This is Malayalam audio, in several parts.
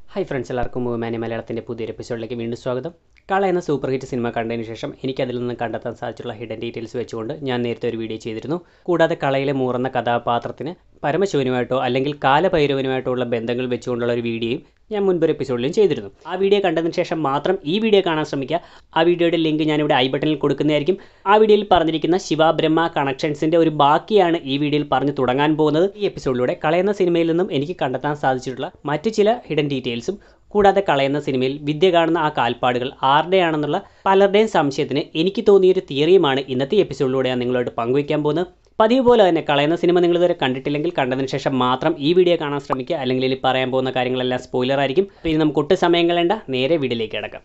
ഹായ് ഫ്രണ്ട്സ് എല്ലാവർക്കും മൂവ്മാനി മലയാളത്തിൻ്റെ പുതിയൊരു എപ്പിസോഡിലേക്ക് വീണ്ടും സ്വാഗതം കള എന്ന സൂപ്പർ ഹിറ്റ് സിനിമ കണ്ടതിന് ശേഷം എനിക്ക് അതിൽ നിന്ന് കണ്ടെത്താൻ സാധിച്ചുള്ള ഹിഡൻ ഡീറ്റെയിൽസ് വെച്ചുകൊണ്ട് ഞാൻ നേരത്തെ ഒരു വീഡിയോ ചെയ്തിരുന്നു കൂടാതെ കളയിലെ മൂറുന്ന കഥാപാത്രത്തിന് പരമശിവനുമായിട്ടോ അല്ലെങ്കിൽ കാലഭൈരവനുമായിട്ടോ ഉള്ള ബന്ധങ്ങൾ വെച്ചുകൊണ്ടുള്ള ഒരു വീഡിയോയും ഞാൻ മുൻപൊരു എപ്പിസോഡിലും ചെയ്തിരുന്നു ആ വീഡിയോ കണ്ടതിന് ശേഷം മാത്രം ഈ വീഡിയോ കാണാൻ ശ്രമിക്കുക ആ വീഡിയോയുടെ ലിങ്ക് ഞാനിവിടെ ഐ ബട്ടണിൽ കൊടുക്കുന്നതായിരിക്കും ആ വീഡിയോയിൽ പറഞ്ഞിരിക്കുന്ന ശിവബ്രഹ്മ കണക്ഷൻസിൻ്റെ ഒരു ബാക്കിയാണ് ഈ വീഡിയോയിൽ പറഞ്ഞു തുടങ്ങാൻ പോകുന്നത് ഈ എപ്പിസോഡിലൂടെ കളയുന്ന സിനിമയിൽ നിന്നും എനിക്ക് കണ്ടെത്താൻ സാധിച്ചിട്ടുള്ള മറ്റു ചില ഹിഡൻ ഡീറ്റെയിൽസും കൂടാതെ കളയുന്ന സിനിമയിൽ വിദ്യ കാണുന്ന ആ കാൽപ്പാടുകൾ ആരുടെയാണെന്നുള്ള പലരുടെയും സംശയത്തിന് എനിക്ക് തോന്നിയൊരു തിയറിയുമാണ് ഇന്നത്തെ എപ്പിസോഡിലൂടെ ഞാൻ നിങ്ങളോട് പങ്കുവയ്ക്കാൻ പോകുന്നത് പതിവ് പോലെ തന്നെ കളയുന്ന സിനിമ നിങ്ങൾ ഇതുവരെ കണ്ടിട്ടില്ലെങ്കിൽ കണ്ടതിന് ശേഷം മാത്രം ഈ വീഡിയോ കാണാൻ ശ്രമിക്കുക അല്ലെങ്കിൽ ഇതിൽ പറയാൻ പോകുന്ന കാര്യങ്ങളെല്ലാം സ്പോയിലർ ആയിരിക്കും അപ്പോൾ ഇനി നമുക്ക് ഒട്ടും സമയം കളയണ്ട നേരെ വീഡിയോയിലേക്ക് കിടക്കാം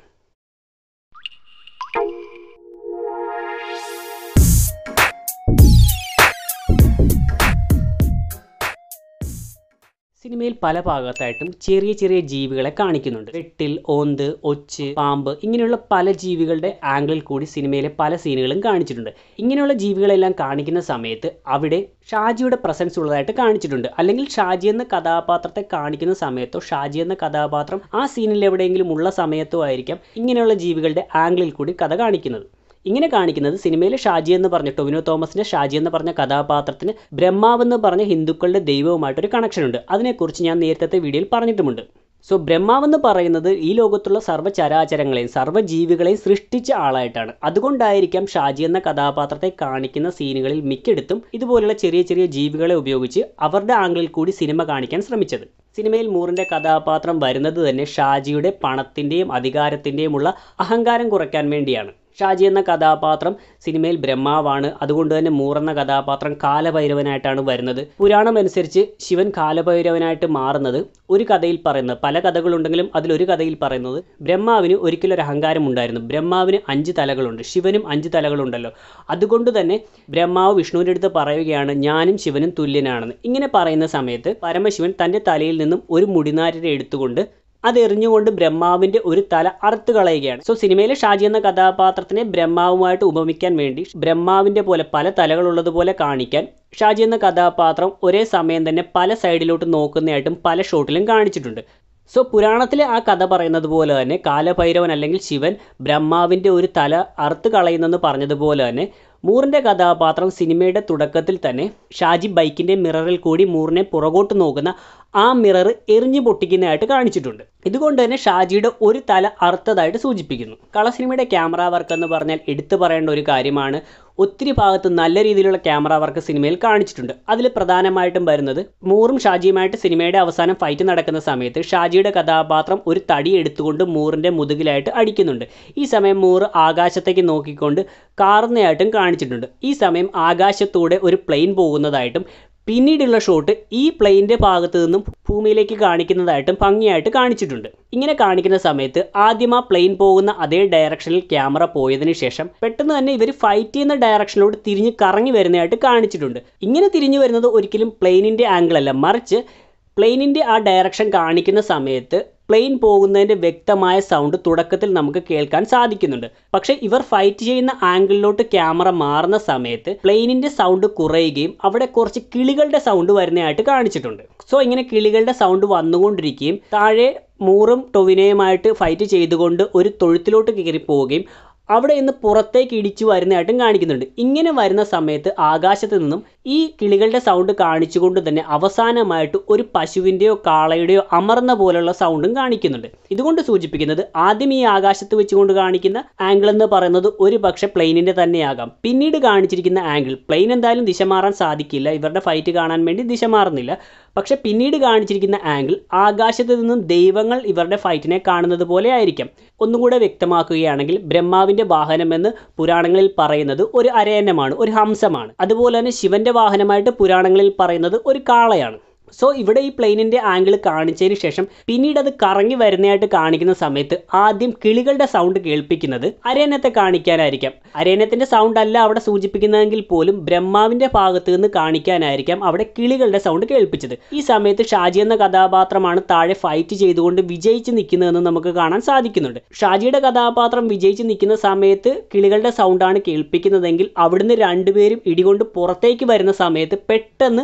സിനിമയിൽ പല ഭാഗത്തായിട്ടും ചെറിയ ചെറിയ ജീവികളെ കാണിക്കുന്നുണ്ട് വെട്ടിൽ ഓന്ത് ഒച്ച് പാമ്പ് ഇങ്ങനെയുള്ള പല ജീവികളുടെ ആംഗിളിൽ കൂടി സിനിമയിലെ പല സീനുകളും കാണിച്ചിട്ടുണ്ട് ഇങ്ങനെയുള്ള ജീവികളെല്ലാം കാണിക്കുന്ന സമയത്ത് അവിടെ ഷാജിയുടെ പ്രസൻസ് ഉള്ളതായിട്ട് കാണിച്ചിട്ടുണ്ട് അല്ലെങ്കിൽ ഷാജി എന്ന കഥാപാത്രത്തെ കാണിക്കുന്ന സമയത്തോ ഷാജി എന്ന കഥാപാത്രം ആ സീനിൽ എവിടെയെങ്കിലും ഉള്ള സമയത്തോ ആയിരിക്കാം ഇങ്ങനെയുള്ള ജീവികളുടെ ആംഗിളിൽ കൂടി കഥ കാണിക്കുന്നത് ഇങ്ങനെ കാണിക്കുന്നത് സിനിമയിലെ ഷാജി എന്ന് പറഞ്ഞ ടൊവിനോ തോമസിന്റെ ഷാജി എന്ന് പറഞ്ഞ കഥാപാത്രത്തിന് ബ്രഹ്മാവ് എന്ന് പറഞ്ഞ ഹിന്ദുക്കളുടെ ദൈവവുമായിട്ടൊരു കണക്ഷൻ ഉണ്ട് അതിനെക്കുറിച്ച് ഞാൻ നേരത്തെ വീഡിയോയിൽ പറഞ്ഞിട്ടുമുണ്ട് സോ ബ്രഹ്മാവെന്ന് പറയുന്നത് ഈ ലോകത്തുള്ള സർവ്വചരാചരങ്ങളെയും സർവ്വജീവികളെയും സൃഷ്ടിച്ച ആളായിട്ടാണ് അതുകൊണ്ടായിരിക്കാം ഷാജി എന്ന കഥാപാത്രത്തെ കാണിക്കുന്ന സീനുകളിൽ മിക്കയിടത്തും ഇതുപോലുള്ള ചെറിയ ചെറിയ ജീവികളെ ഉപയോഗിച്ച് അവരുടെ ആംഗിളിൽ കൂടി സിനിമ കാണിക്കാൻ ശ്രമിച്ചത് സിനിമയിൽ മൂറിൻ്റെ കഥാപാത്രം വരുന്നത് തന്നെ ഷാജിയുടെ പണത്തിൻ്റെയും അധികാരത്തിൻ്റെയുമുള്ള അഹങ്കാരം കുറയ്ക്കാൻ വേണ്ടിയാണ് ഷാജി എന്ന കഥാപാത്രം സിനിമയിൽ ബ്രഹ്മാവാണ് അതുകൊണ്ട് തന്നെ മൂർ എന്ന കഥാപാത്രം കാലഭൈരവനായിട്ടാണ് വരുന്നത് പുരാണം അനുസരിച്ച് ശിവൻ കാലഭൈരവനായിട്ട് മാറുന്നത് ഒരു കഥയിൽ പറയുന്നത് പല കഥകളുണ്ടെങ്കിലും അതിലൊരു കഥയിൽ പറയുന്നത് ബ്രഹ്മാവിന് ഒരിക്കലും ഒരു അഹങ്കാരം ഉണ്ടായിരുന്നു ബ്രഹ്മാവിന് അഞ്ച് തലകളുണ്ട് ശിവനും അഞ്ച് തലകളുണ്ടല്ലോ അതുകൊണ്ട് തന്നെ ബ്രഹ്മാവ് വിഷ്ണുവിൻ്റെ അടുത്ത് പറയുകയാണ് ഞാനും ശിവനും തുല്യനാണെന്ന് ഇങ്ങനെ പറയുന്ന സമയത്ത് പരമശിവൻ തൻ്റെ തലയിൽ നിന്നും ഒരു മുടിനാരിനെ എടുത്തുകൊണ്ട് അത് എറിഞ്ഞുകൊണ്ട് ബ്രഹ്മാവിന്റെ ഒരു തല അറുത്ത് കളയുകയാണ് സോ സിനിമയിലെ ഷാജി എന്ന കഥാപാത്രത്തിനെ ബ്രഹ്മാവുമായിട്ട് ഉപമിക്കാൻ വേണ്ടി ബ്രഹ്മാവിന്റെ പോലെ പല തലകളുള്ളതുപോലെ കാണിക്കാൻ ഷാജി എന്ന കഥാപാത്രം ഒരേ സമയം തന്നെ പല സൈഡിലോട്ട് നോക്കുന്നതായിട്ടും പല ഷോട്ടിലും കാണിച്ചിട്ടുണ്ട് സോ പുരാണത്തിലെ ആ കഥ പറയുന്നത് പോലെ തന്നെ കാലഭൈരവൻ അല്ലെങ്കിൽ ശിവൻ ബ്രഹ്മാവിൻ്റെ ഒരു തല അറുത്ത് കളയുന്നെന്ന് പറഞ്ഞതുപോലെ തന്നെ മൂറിൻ്റെ കഥാപാത്രം സിനിമയുടെ തുടക്കത്തിൽ തന്നെ ഷാജി ബൈക്കിൻ്റെ മിററിൽ കൂടി മൂറിനെ പുറകോട്ട് നോക്കുന്ന ആ മിറർ എറിഞ്ഞു പൊട്ടിക്കുന്നതായിട്ട് കാണിച്ചിട്ടുണ്ട് ഇതുകൊണ്ട് തന്നെ ഷാജിയുടെ ഒരു തല അറുത്തതായിട്ട് സൂചിപ്പിക്കുന്നു കള സിനിമയുടെ ക്യാമറ വർക്ക് എന്ന് പറഞ്ഞാൽ എടുത്തു പറയേണ്ട ഒരു കാര്യമാണ് ഒത്തിരി ഭാഗത്ത് നല്ല രീതിയിലുള്ള ക്യാമറ വർക്ക് സിനിമയിൽ കാണിച്ചിട്ടുണ്ട് അതിൽ പ്രധാനമായിട്ടും വരുന്നത് മൂറും ഷാജിയുമായിട്ട് സിനിമയുടെ അവസാനം ഫൈറ്റ് നടക്കുന്ന സമയത്ത് ഷാജിയുടെ കഥാപാത്രം ഒരു തടി എടുത്തുകൊണ്ട് മൂറിൻ്റെ മുതുകിലായിട്ട് അടിക്കുന്നുണ്ട് ഈ സമയം മൂറ് ആകാശത്തേക്ക് നോക്കിക്കൊണ്ട് കാറുന്നതായിട്ടും കാണിച്ചിട്ടുണ്ട് ഈ സമയം ആകാശത്തൂടെ ഒരു പ്ലെയിൻ പോകുന്നതായിട്ടും പിന്നീടുള്ള ഷോട്ട് ഈ പ്ലെയിൻ്റെ ഭാഗത്ത് നിന്നും ഭൂമിയിലേക്ക് കാണിക്കുന്നതായിട്ടും ഭംഗിയായിട്ട് കാണിച്ചിട്ടുണ്ട് ഇങ്ങനെ കാണിക്കുന്ന സമയത്ത് ആദ്യം ആ പ്ലെയിൻ പോകുന്ന അതേ ഡയറക്ഷനിൽ ക്യാമറ പോയതിനു ശേഷം പെട്ടെന്ന് തന്നെ ഇവർ ഫൈറ്റ് ചെയ്യുന്ന ഡയറക്ഷനിലോട്ട് തിരിഞ്ഞ് കറങ്ങി വരുന്നതായിട്ട് കാണിച്ചിട്ടുണ്ട് ഇങ്ങനെ തിരിഞ്ഞു വരുന്നത് ഒരിക്കലും പ്ലെയിനിൻ്റെ ആംഗിൾ അല്ല മറിച്ച് പ്ലെയിനിൻ്റെ ആ ഡയറക്ഷൻ കാണിക്കുന്ന സമയത്ത് പ്ലെയിൻ പോകുന്നതിൻ്റെ വ്യക്തമായ സൗണ്ട് തുടക്കത്തിൽ നമുക്ക് കേൾക്കാൻ സാധിക്കുന്നുണ്ട് പക്ഷേ ഇവർ ഫൈറ്റ് ചെയ്യുന്ന ആംഗിളിലോട്ട് ക്യാമറ മാറുന്ന സമയത്ത് പ്ലെയിനിൻ്റെ സൗണ്ട് കുറയുകയും അവിടെ കുറച്ച് കിളികളുടെ സൗണ്ട് വരുന്നതായിട്ട് കാണിച്ചിട്ടുണ്ട് സോ ഇങ്ങനെ കിളികളുടെ സൗണ്ട് വന്നുകൊണ്ടിരിക്കുകയും താഴെ മൂറും ടൊവിനയുമായിട്ട് ഫൈറ്റ് ചെയ്തുകൊണ്ട് ഒരു തൊഴുത്തിലോട്ട് കയറി പോവുകയും അവിടെ നിന്ന് പുറത്തേക്ക് ഇടിച്ചു വരുന്നതായിട്ടും കാണിക്കുന്നുണ്ട് ഇങ്ങനെ വരുന്ന സമയത്ത് ആകാശത്ത് നിന്നും ഈ കിളികളുടെ സൗണ്ട് കാണിച്ചുകൊണ്ട് തന്നെ അവസാനമായിട്ട് ഒരു പശുവിൻ്റെയോ കാളയുടെയോ അമർന്ന പോലുള്ള സൗണ്ടും കാണിക്കുന്നുണ്ട് ഇതുകൊണ്ട് സൂചിപ്പിക്കുന്നത് ആദ്യം ഈ ആകാശത്ത് വെച്ചുകൊണ്ട് കാണിക്കുന്ന ആംഗിൾ എന്ന് പറയുന്നത് ഒരു പക്ഷേ പ്ലെയിനിൻ്റെ തന്നെയാകാം പിന്നീട് കാണിച്ചിരിക്കുന്ന ആംഗിൾ പ്ലെയിൻ എന്തായാലും ദിശ മാറാൻ സാധിക്കില്ല ഇവരുടെ ഫൈറ്റ് കാണാൻ വേണ്ടി ദിശ മാറുന്നില്ല പക്ഷെ പിന്നീട് കാണിച്ചിരിക്കുന്ന ആംഗിൾ ആകാശത്ത് നിന്നും ദൈവങ്ങൾ ഇവരുടെ ഫൈറ്റിനെ കാണുന്നത് പോലെ ആയിരിക്കാം ഒന്നും കൂടെ വ്യക്തമാക്കുകയാണെങ്കിൽ ബ്രഹ്മാവിൻ്റെ വാഹനമെന്ന് പുരാണങ്ങളിൽ പറയുന്നത് ഒരു അരയന്നമാണ് ഒരു ഹംസമാണ് അതുപോലെ തന്നെ ശിവന്റെ വാഹനമായിട്ട് പുരാണങ്ങളിൽ പറയുന്നത് ഒരു കാളയാണ് സോ ഇവിടെ ഈ പ്ലെയിനിൻ്റെ ആംഗിൾ കാണിച്ചതിന് ശേഷം പിന്നീട് അത് കറങ്ങി വരുന്നതായിട്ട് കാണിക്കുന്ന സമയത്ത് ആദ്യം കിളികളുടെ സൗണ്ട് കേൾപ്പിക്കുന്നത് അരയന്നത്തെ കാണിക്കാനായിരിക്കാം അരയന്നത്തിൻ്റെ സൗണ്ട് അല്ല അവിടെ സൂചിപ്പിക്കുന്നതെങ്കിൽ പോലും ബ്രഹ്മാവിൻ്റെ ഭാഗത്ത് നിന്ന് കാണിക്കാനായിരിക്കാം അവിടെ കിളികളുടെ സൗണ്ട് കേൾപ്പിച്ചത് ഈ സമയത്ത് ഷാജി എന്ന കഥാപാത്രമാണ് താഴെ ഫൈറ്റ് ചെയ്തുകൊണ്ട് വിജയിച്ച് നിൽക്കുന്നതെന്ന് നമുക്ക് കാണാൻ സാധിക്കുന്നുണ്ട് ഷാജിയുടെ കഥാപാത്രം വിജയിച്ച് നിൽക്കുന്ന സമയത്ത് കിളികളുടെ സൗണ്ടാണ് കേൾപ്പിക്കുന്നതെങ്കിൽ അവിടുന്ന് രണ്ടുപേരും ഇടികൊണ്ട് പുറത്തേക്ക് വരുന്ന സമയത്ത് പെട്ടെന്ന്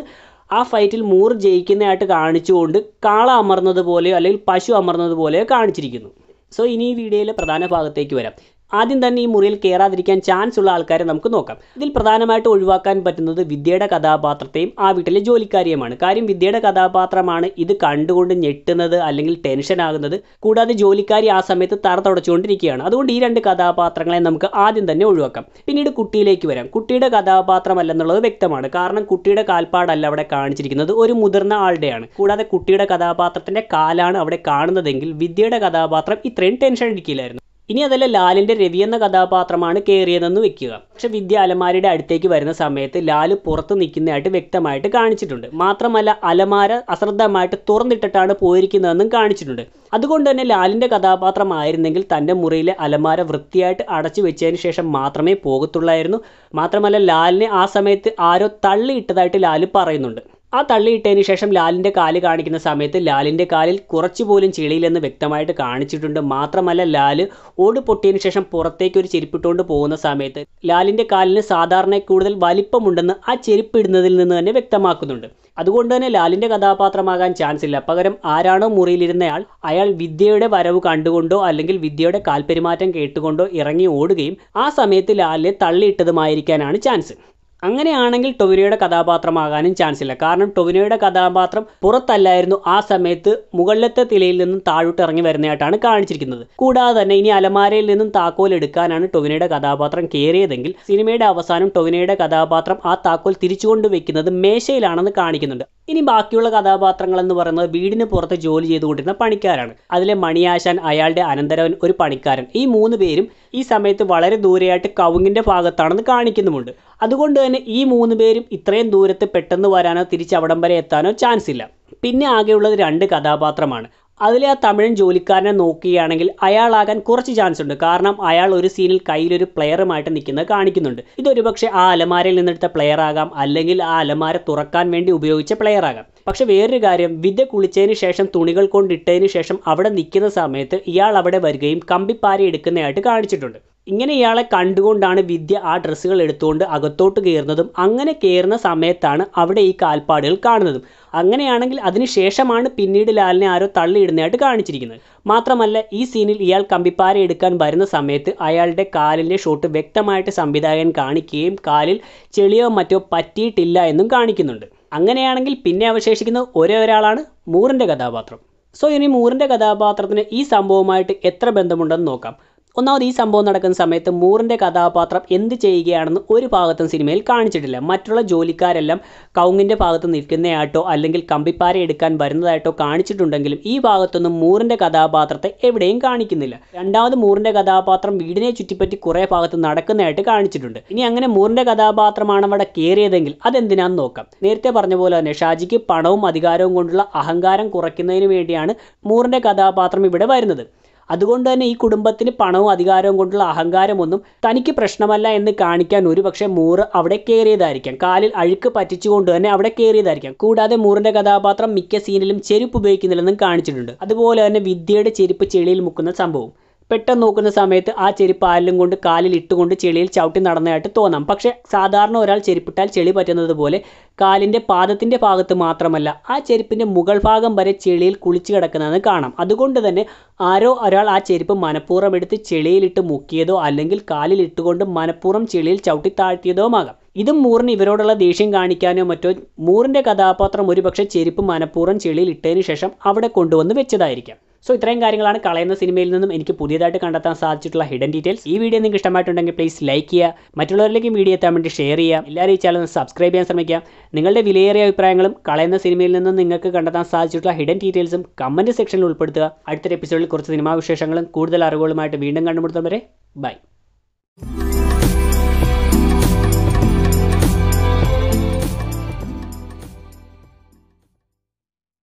ആ ഫൈറ്റിൽ മൂർ ജയിക്കുന്നതായിട്ട് കാണിച്ചുകൊണ്ട് കാള അമർന്നത് പോലെയോ അല്ലെങ്കിൽ പശു അമർന്നത് പോലെയോ കാണിച്ചിരിക്കുന്നു സോ ഇനി ഈ വീഡിയോയിലെ പ്രധാന ഭാഗത്തേക്ക് വരാം ആദ്യം തന്നെ ഈ മുറിയിൽ കയറാതിരിക്കാൻ ചാൻസ് ഉള്ള ആൾക്കാരെ നമുക്ക് നോക്കാം ഇതിൽ പ്രധാനമായിട്ട് ഒഴിവാക്കാൻ പറ്റുന്നത് വിദ്യയുടെ കഥാപാത്രത്തെയും ആ വീട്ടിലെ ജോലിക്കാരിയുമാണ് കാര്യം വിദ്യയുടെ കഥാപാത്രമാണ് ഇത് കണ്ടുകൊണ്ട് ഞെട്ടുന്നത് അല്ലെങ്കിൽ ടെൻഷൻ ആകുന്നത് കൂടാതെ ജോലിക്കാരി ആ സമയത്ത് തറ തുടച്ചുകൊണ്ടിരിക്കുകയാണ് അതുകൊണ്ട് ഈ രണ്ട് കഥാപാത്രങ്ങളെ നമുക്ക് ആദ്യം തന്നെ ഒഴിവാക്കാം പിന്നീട് കുട്ടിയിലേക്ക് വരാം കുട്ടിയുടെ കഥാപാത്രമല്ലെന്നുള്ളത് വ്യക്തമാണ് കാരണം കുട്ടിയുടെ കാൽപ്പാടല്ല അവിടെ കാണിച്ചിരിക്കുന്നത് ഒരു മുതിർന്ന ആളുടെയാണ് കൂടാതെ കുട്ടിയുടെ കഥാപാത്രത്തിന്റെ കാലാണ് അവിടെ കാണുന്നതെങ്കിൽ വിദ്യയുടെ കഥാപാത്രം ഇത്രയും ടെൻഷൻ അടിക്കില്ലായിരുന്നു ഇനി അതല്ല ലാലിന്റെ രവി എന്ന കഥാപാത്രമാണ് കയറിയതെന്ന് വെക്കുക പക്ഷെ വിദ്യ അലമാരയുടെ അടുത്തേക്ക് വരുന്ന സമയത്ത് ലാല് പുറത്ത് നിൽക്കുന്നതായിട്ട് വ്യക്തമായിട്ട് കാണിച്ചിട്ടുണ്ട് മാത്രമല്ല അലമാര അശ്രദ്ധമായിട്ട് തുറന്നിട്ടിട്ടാണ് പോയിരിക്കുന്നതെന്നും കാണിച്ചിട്ടുണ്ട് അതുകൊണ്ട് തന്നെ ലാലിന്റെ കഥാപാത്രമായിരുന്നെങ്കിൽ തൻ്റെ മുറിയിലെ അലമാര വൃത്തിയായിട്ട് അടച്ചു വെച്ചതിന് ശേഷം മാത്രമേ പോകത്തുള്ളായിരുന്നു മാത്രമല്ല ലാലിനെ ആ സമയത്ത് ആരോ തള്ളിയിട്ടതായിട്ട് ലാല് പറയുന്നുണ്ട് ആ തള്ളിയിട്ടതിന് ശേഷം ലാലിൻ്റെ കാല് കാണിക്കുന്ന സമയത്ത് ലാലിൻ്റെ കാലിൽ കുറച്ചു പോലും ചെളിയില്ലെന്ന് വ്യക്തമായിട്ട് കാണിച്ചിട്ടുണ്ട് മാത്രമല്ല ലാല് ഓട് പൊട്ടിയതിന് ശേഷം പുറത്തേക്ക് ഒരു ചെരുപ്പിട്ടുകൊണ്ട് പോകുന്ന സമയത്ത് ലാലിൻ്റെ കാലിന് സാധാരണ കൂടുതൽ വലിപ്പമുണ്ടെന്ന് ആ ചെരുപ്പ് ഇടുന്നതിൽ നിന്ന് തന്നെ വ്യക്തമാക്കുന്നുണ്ട് അതുകൊണ്ട് തന്നെ ലാലിൻ്റെ കഥാപാത്രമാകാൻ ചാൻസ് ഇല്ല പകരം ആരാണോ മുറിയിലിരുന്നയാൾ അയാൾ വിദ്യയുടെ വരവ് കണ്ടുകൊണ്ടോ അല്ലെങ്കിൽ വിദ്യയുടെ കാൽപെരുമാറ്റം കേട്ടുകൊണ്ടോ ഇറങ്ങി ഓടുകയും ആ സമയത്ത് ലാലിനെ തള്ളിയിട്ടതുമായിരിക്കാനാണ് ചാൻസ് അങ്ങനെയാണെങ്കിൽ ടൊവിനോയുടെ കഥാപാത്രമാകാനും ചാൻസ് ഇല്ല കാരണം ടൊവിനോയുടെ കഥാപാത്രം പുറത്തല്ലായിരുന്നു ആ സമയത്ത് മുകളിലത്തെ തിലയിൽ നിന്നും താഴോട്ട് ഇറങ്ങി വരുന്നതായിട്ടാണ് കാണിച്ചിരിക്കുന്നത് കൂടാതെ തന്നെ ഇനി അലമാരയിൽ നിന്നും താക്കോൽ എടുക്കാനാണ് ടൊവിനോയുടെ കഥാപാത്രം കയറിയതെങ്കിൽ സിനിമയുടെ അവസാനം ടൊവിനോയുടെ കഥാപാത്രം ആ താക്കോൽ തിരിച്ചുകൊണ്ട് വെക്കുന്നത് മേശയിലാണെന്ന് കാണിക്കുന്നുണ്ട് ഇനി ബാക്കിയുള്ള കഥാപാത്രങ്ങൾ എന്ന് പറയുന്നത് വീടിന് പുറത്ത് ജോലി ചെയ്തുകൊണ്ടിരുന്ന പണിക്കാരാണ് അതിലെ മണിയാശാൻ അയാളുടെ അനന്തരവൻ ഒരു പണിക്കാരൻ ഈ മൂന്ന് പേരും ഈ സമയത്ത് വളരെ ദൂരെയായിട്ട് കവുങ്ങിന്റെ ഭാഗത്താണെന്ന് കാണിക്കുന്നുമുണ്ട് അതുകൊണ്ട് തന്നെ ഈ മൂന്ന് പേരും ഇത്രയും ദൂരത്ത് പെട്ടെന്ന് വരാനോ തിരിച്ച് അവിടം വരെ എത്താനോ ചാൻസ് ഇല്ല പിന്നെ ആകെയുള്ളത് രണ്ട് കഥാപാത്രമാണ് അതിലെ ആ തമിഴൻ ജോലിക്കാരനെ നോക്കുകയാണെങ്കിൽ അയാളാകാൻ കുറച്ച് ചാൻസ് ഉണ്ട് കാരണം അയാൾ ഒരു സീനിൽ കയ്യിലൊരു പ്ലെയറുമായിട്ട് നിൽക്കുന്നത് കാണിക്കുന്നുണ്ട് ഇതൊരു പക്ഷേ ആ അലമാരയിൽ നിന്നെടുത്ത പ്ലെയർ ആകാം അല്ലെങ്കിൽ ആ അലമാര തുറക്കാൻ വേണ്ടി ഉപയോഗിച്ച പ്ലെയർ ആകാം പക്ഷെ വേറൊരു കാര്യം വിദ്യ കുളിച്ചതിന് ശേഷം തുണികൾ കൊണ്ടിട്ടതിന് ശേഷം അവിടെ നിൽക്കുന്ന സമയത്ത് ഇയാൾ അവിടെ വരികയും കമ്പിപ്പാര എടുക്കുന്നതായിട്ട് കാണിച്ചിട്ടുണ്ട് ഇങ്ങനെ ഇയാളെ കണ്ടുകൊണ്ടാണ് വിദ്യ ആ ഡ്രസ്സുകൾ എടുത്തുകൊണ്ട് അകത്തോട്ട് കയറുന്നതും അങ്ങനെ കയറുന്ന സമയത്താണ് അവിടെ ഈ കാൽപ്പാടുകൾ കാണുന്നതും അങ്ങനെയാണെങ്കിൽ അതിനുശേഷമാണ് പിന്നീട് ലാലിനെ ആരോ തള്ളിയിടുന്നതായിട്ട് കാണിച്ചിരിക്കുന്നത് മാത്രമല്ല ഈ സീനിൽ ഇയാൾ കമ്പിപ്പാര എടുക്കാൻ വരുന്ന സമയത്ത് അയാളുടെ കാലിൻ്റെ ഷോട്ട് വ്യക്തമായിട്ട് സംവിധായകൻ കാണിക്കുകയും കാലിൽ ചെളിയോ മറ്റോ പറ്റിയിട്ടില്ല എന്നും കാണിക്കുന്നുണ്ട് അങ്ങനെയാണെങ്കിൽ പിന്നെ അവശേഷിക്കുന്ന ഒരേ ഒരാളാണ് മൂറിൻ്റെ കഥാപാത്രം സോ ഇനി മൂറിൻ്റെ കഥാപാത്രത്തിന് ഈ സംഭവമായിട്ട് എത്ര ബന്ധമുണ്ടെന്ന് നോക്കാം ഒന്നാമത് ഈ സംഭവം നടക്കുന്ന സമയത്ത് മൂറിൻ്റെ കഥാപാത്രം എന്ത് ചെയ്യുകയാണെന്ന് ഒരു ഭാഗത്തും സിനിമയിൽ കാണിച്ചിട്ടില്ല മറ്റുള്ള ജോലിക്കാരെല്ലാം കൗങ്ങിൻ്റെ ഭാഗത്ത് നിൽക്കുന്നതായിട്ടോ അല്ലെങ്കിൽ കമ്പിപ്പാര എടുക്കാൻ വരുന്നതായിട്ടോ കാണിച്ചിട്ടുണ്ടെങ്കിലും ഈ ഭാഗത്തൊന്നും മൂറിൻ്റെ കഥാപാത്രത്തെ എവിടെയും കാണിക്കുന്നില്ല രണ്ടാമത് മൂറിൻ്റെ കഥാപാത്രം വീടിനെ ചുറ്റിപ്പറ്റി കുറേ ഭാഗത്ത് നടക്കുന്നതായിട്ട് കാണിച്ചിട്ടുണ്ട് ഇനി അങ്ങനെ മൂറിൻ്റെ കഥാപാത്രമാണ് അവിടെ കയറിയതെങ്കിൽ അതെന്തിനാന്ന് നോക്കാം നേരത്തെ പറഞ്ഞ പോലെ തന്നെ ഷാജിക്ക് പണവും അധികാരവും കൊണ്ടുള്ള അഹങ്കാരം കുറയ്ക്കുന്നതിന് വേണ്ടിയാണ് മൂറിൻ്റെ കഥാപാത്രം ഇവിടെ വരുന്നത് അതുകൊണ്ട് തന്നെ ഈ കുടുംബത്തിന് പണവും അധികാരവും കൊണ്ടുള്ള അഹങ്കാരമൊന്നും തനിക്ക് പ്രശ്നമല്ല എന്ന് കാണിക്കാൻ ഒരുപക്ഷെ മൂറ് അവിടെ കയറിയതായിരിക്കാം കാലിൽ അഴുക്ക് പറ്റിച്ചുകൊണ്ട് തന്നെ അവിടെ കയറിയതായിരിക്കാം കൂടാതെ മൂറിന്റെ കഥാപാത്രം മിക്ക സീനിലും ചെരുപ്പ് ഉപയോഗിക്കുന്നില്ലെന്നും കാണിച്ചിട്ടുണ്ട് അതുപോലെ തന്നെ വിദ്യയുടെ ചെരുപ്പ് ചെളിയിൽ മുക്കുന്ന സംഭവം പെട്ടെന്ന് നോക്കുന്ന സമയത്ത് ആ ചെരുപ്പ് ആരിലും കൊണ്ട് കാലിൽ ഇട്ടുകൊണ്ട് ചെളിയിൽ ചവിട്ടി നടന്നതായിട്ട് തോന്നാം പക്ഷേ സാധാരണ ഒരാൾ ചെരുപ്പിട്ടാൽ ചെളി പറ്റുന്നത് പോലെ കാലിൻ്റെ പാദത്തിൻ്റെ ഭാഗത്ത് മാത്രമല്ല ആ ചെരുപ്പിൻ്റെ മുകൾ ഭാഗം വരെ ചെളിയിൽ കുളിച്ച് കിടക്കുന്നതെന്ന് കാണാം അതുകൊണ്ട് തന്നെ ആരോ ഒരാൾ ആ ചെരുപ്പ് മനഃപൂർവ്വം എടുത്ത് ചെളിയിലിട്ട് മുക്കിയതോ അല്ലെങ്കിൽ കാലിൽ ഇട്ടുകൊണ്ട് മനഃപൂർവ്വം ചെളിയിൽ ചവിട്ടി താഴ്ത്തിയതോമാകാം ഇതും മൂറിന് ഇവരോടുള്ള ദേഷ്യം കാണിക്കാനോ മറ്റോ മൂറിൻ്റെ കഥാപാത്രം ഒരുപക്ഷെ ചെരുപ്പ് മനഃപൂർവ്വം ചെളിയിൽ ഇട്ടതിന് ശേഷം അവിടെ കൊണ്ടുവന്ന് വെച്ചതായിരിക്കാം സോ ഇത്രയും കാര്യങ്ങളാണ് കളയുന്ന സിനിമയിൽ നിന്നും എനിക്ക് പുതിയതായിട്ട് കണ്ടെത്താൻ സാധിച്ചിട്ടുള്ള ഹിഡൻ ഡീറ്റെയിൽസ് ഈ വീഡിയോ നിങ്ങൾക്ക് ഇഷ്ടമായിട്ടുണ്ടെങ്കിൽ പ്ലീസ് ലൈക്ക് ചെയ്യുക മറ്റുള്ളവരിലേക്ക് വീഡിയോ എത്താൻ വേണ്ടി ഷെയർ ചെയ്യുക എല്ലാവരും ഈ ചാനൽ സബ്സ്ക്രൈബ് ചെയ്യാൻ ശ്രമിക്കുക നിങ്ങളുടെ വിലയേറിയ അഭിപ്രായങ്ങളും കളയുന്ന സിനിമയിൽ നിന്നും നിങ്ങൾക്ക് കണ്ടെത്താൻ സാധിച്ചിട്ടുള്ള ഹിഡൻ ഡീറ്റെയിൽസും കമൻറ്റ് സെക്ഷനിൽ ഉൾപ്പെടുത്തുക അടുത്തൊരു എപ്പിസോഡിൽ കുറച്ച് സിനിമാ വിശേഷങ്ങളും കൂടുതൽ അറിവുകളുമായിട്ട് വീണ്ടും കണ്ടുമുട്ടുന്നവരെ ബൈ